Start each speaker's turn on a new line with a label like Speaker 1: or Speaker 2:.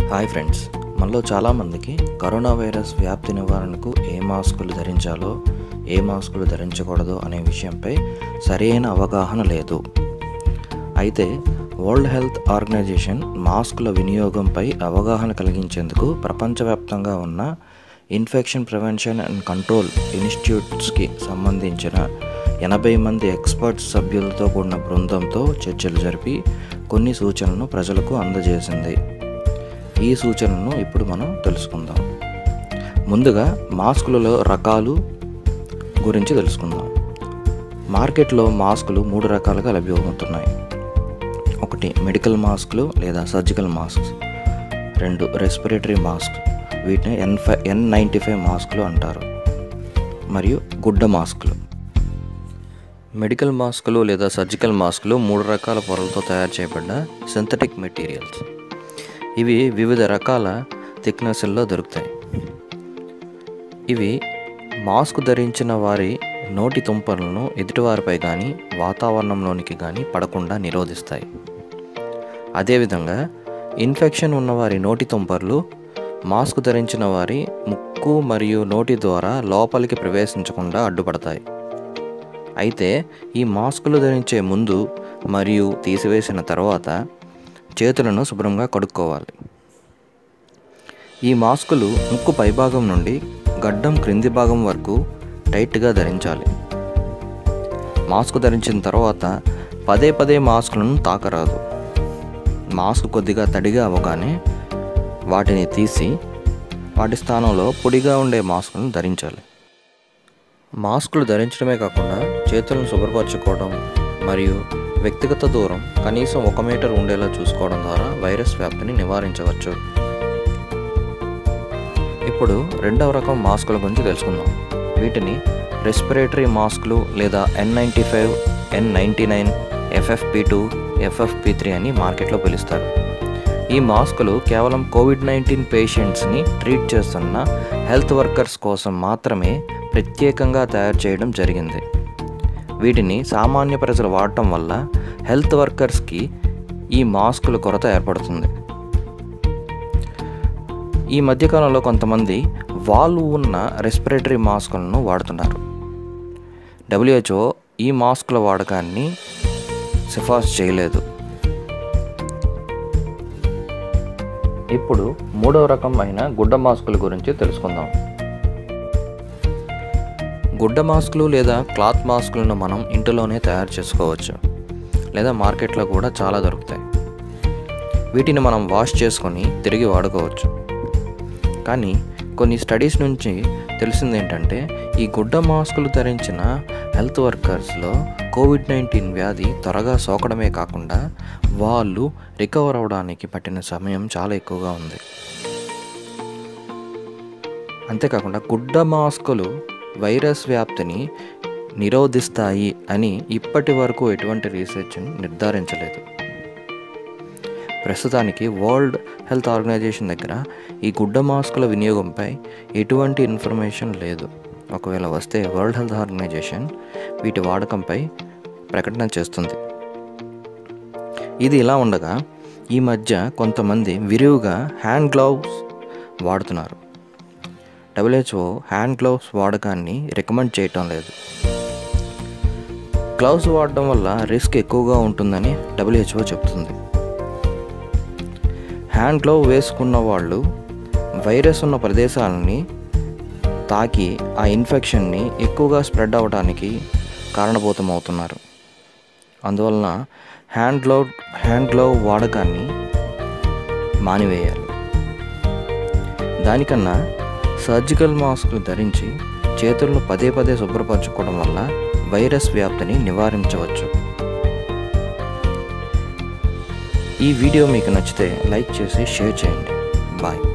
Speaker 1: hi friends మనలో చాలామందికి corona virus వ్యాప్తి నివారణకు ఏ మాస్కులు ధరించాలో ఏ మాస్కులు ధరించకూడదు అనే విషయంపై సరైన అవగాహన లేదు అయితే వరల్డ్ హెల్త్ ఆర్గనైజేషన్ మాస్కుల వినియోగంపై అవగాహన కలిగించేందుకు ప్రపంచవ్యాప్తంగా ఉన్న ఇన్ఫెక్షన్ ప్రివెన్షన్ అండ్ కంట్రోల్ ఇన్స్టిట్యూట్స్కి సంబంధించిన ఎనభై మంది ఎక్స్పర్ట్స్ సభ్యులతో కూడిన బృందంతో చర్చలు జరిపి కొన్ని సూచనలను ప్రజలకు అందజేసింది ఈ సూచనలను ఇప్పుడు మనం తెలుసుకుందాం ముందుగా మాస్కులలో రకాలు గురించి తెలుసుకుందాం మార్కెట్లో మాస్కులు మూడు రకాలుగా లభ్యమవుతున్నాయి ఒకటి మెడికల్ మాస్కులు లేదా సర్జికల్ మాస్క్స్ రెండు రెస్పిరేటరీ మాస్క్ వీటిని N five N ninety five మాస్కులు అంటారు మరియు గుడ్డ మాస్కులు మెడికల్ మాస్కులు లేదా సర్జికల్ మాస్కులు మూడు రకాల పొరలతో తయారు చేయబడ్డ సింథటిక్ మెటీరియల్స్ ఇవి వివిధ రకాల థిక్నెస్ల్లో దొరుకుతాయి ఇవి మాస్క్ ధరించిన వారి నోటి తుంపలను ఎదుటివారిపై కానీ వాతావరణంలోనికి కానీ పడకుండా నిరోధిస్తాయి అదేవిధంగా ఇన్ఫెక్షన్ ఉన్నవారి నోటి తుంపర్లు మాస్క్ ధరించిన వారి ముక్కు మరియు నోటి ద్వారా లోపలికి ప్రవేశించకుండా అడ్డుపడతాయి అయితే ఈ మాస్కులు ధరించే ముందు మరియు తీసివేసిన తర్వాత చేతులను శుభ్రంగా కడుక్కోవాలి ఈ మాస్కులు ముక్కు పైభాగం నుండి గడ్డం క్రింది భాగం వరకు టైట్గా ధరించాలి మాస్క్ ధరించిన తర్వాత పదే పదే మాస్కులను తాకరాదు మాస్క్ కొద్దిగా తడిగా అవ్వగానే వాటిని తీసి వాటి స్థానంలో పొడిగా ఉండే మాస్కులను ధరించాలి మాస్కులు ధరించడమే కాకుండా చేతులను శుభ్రపరచుకోవడం మరియు వ్యక్తిగత దూరం కనీసం ఒక మీటర్ ఉండేలా చూసుకోవడం ద్వారా వైరస్ వ్యాప్తిని నివారించవచ్చు ఇప్పుడు రెండవ రకం మాస్కుల గురించి తెలుసుకుందాం వీటిని రెస్పిరేటరీ మాస్కులు లేదా N ninety five N ninety nine FFP two FFP three అని మార్కెట్లో పిలుస్తారు ఈ మాస్కులు కేవలం కోవిడ్ నైన్టీన్ పేషెంట్స్ని ట్రీట్ చేస్తున్న హెల్త్ వర్కర్స్ కోసం మాత్రమే ప్రత్యేకంగా తయారు చేయడం జరిగింది వీటిని సామాన్య ప్రజలు వాడటం వల్ల హెల్త్ వర్కర్స్కి ఈ మాస్కుల కొరత ఏర్పడుతుంది ఈ మధ్యకాలంలో కొంతమంది వాల్వ్ ఉన్న రెస్పిరేటరీ మాస్కులను వాడుతున్నారు డబ్ల్యూహెచ్ఓ ఈ మాస్కుల వాడకాన్ని సిఫార్సు చేయలేదు ఇప్పుడు మూడవ రకం అయిన గుడ్డ మాస్కుల గురించి తెలుసుకుందాం గుడ్డ మాస్కులు లేదా క్లాత్ మాస్కులను మనం ఇంటిలోనే తయారు చేసుకోవచ్చు లేదా మార్కెట్లో కూడా చాలా దొరుకుతాయి వీటిని మనం వాష్ చేసుకొని తిరిగి వాడుకోవచ్చు కానీ కొన్ని స్టడీస్ నుంచి తెలిసింది ఏంటంటే ఈ గుడ్డ మాస్కులు ధరించిన హెల్త్ వర్కర్స్లో కోవిడ్ నైన్టీన్ వ్యాధి త్వరగా సోకడమే కాకుండా వాళ్ళు రికవర్ అవడానికి పట్టిన సమయం చాలా ఎక్కువగా ఉంది అంతేకాకుండా గుడ్డ మాస్కులు వైరస్ వ్యాప్తిని నిరోధిస్తాయి అని ఇప్పటి వరకు ఎటువంటి రీసెర్చ్ని నిర్ధారించలేదు ప్రస్తుతానికి వరల్డ్ హెల్త్ ఆర్గనైజేషన్ దగ్గర ఈ గుడ్డ మాస్కుల వినియోగంపై ఎటువంటి ఇన్ఫర్మేషన్ లేదు ఒకవేళ వస్తే వరల్డ్ హెల్త్ ఆర్గనైజేషన్ వీటి వాడకంపై ప్రకటన చేస్తుంది ఇది ఇలా ఉండగా ఈ మధ్య కొంతమంది విరివిగా హ్యాండ్ గ్లౌస్ వాడుతున్నారు డబ్ల్యూహెచ్ఓ హ్యాండ్ గ్లౌస్ వాడకాన్ని రికమెండ్ చేయటం లేదు గ్లౌస్ వాడడం వల్ల రిస్క్ ఎక్కువగా ఉంటుందని డబ్ల్యూహెచ్ఓ చెప్తుంది హ్యాండ్ గ్లౌ వేసుకున్న వాళ్ళు వైరస్ ఉన్న ప్రదేశాలని తాకి ఆ ఇన్ఫెక్షన్ని ఎక్కువగా స్ప్రెడ్ అవ్వడానికి కారణభూతమవుతున్నారు అందువలన హ్యాండ్ గ్లౌ హ్యాండ్ గ్లౌ వాడకాన్ని మానివేయాలి దానికన్నా సర్జికల్ మాస్క్లు ధరించి చేతులను పదే పదే శుభ్రపరచుకోవడం వల్ల వైరస్ వ్యాప్తిని నివారించవచ్చు ఈ వీడియో మీకు నచ్చితే లైక్ చేసి షేర్ చేయండి బాయ్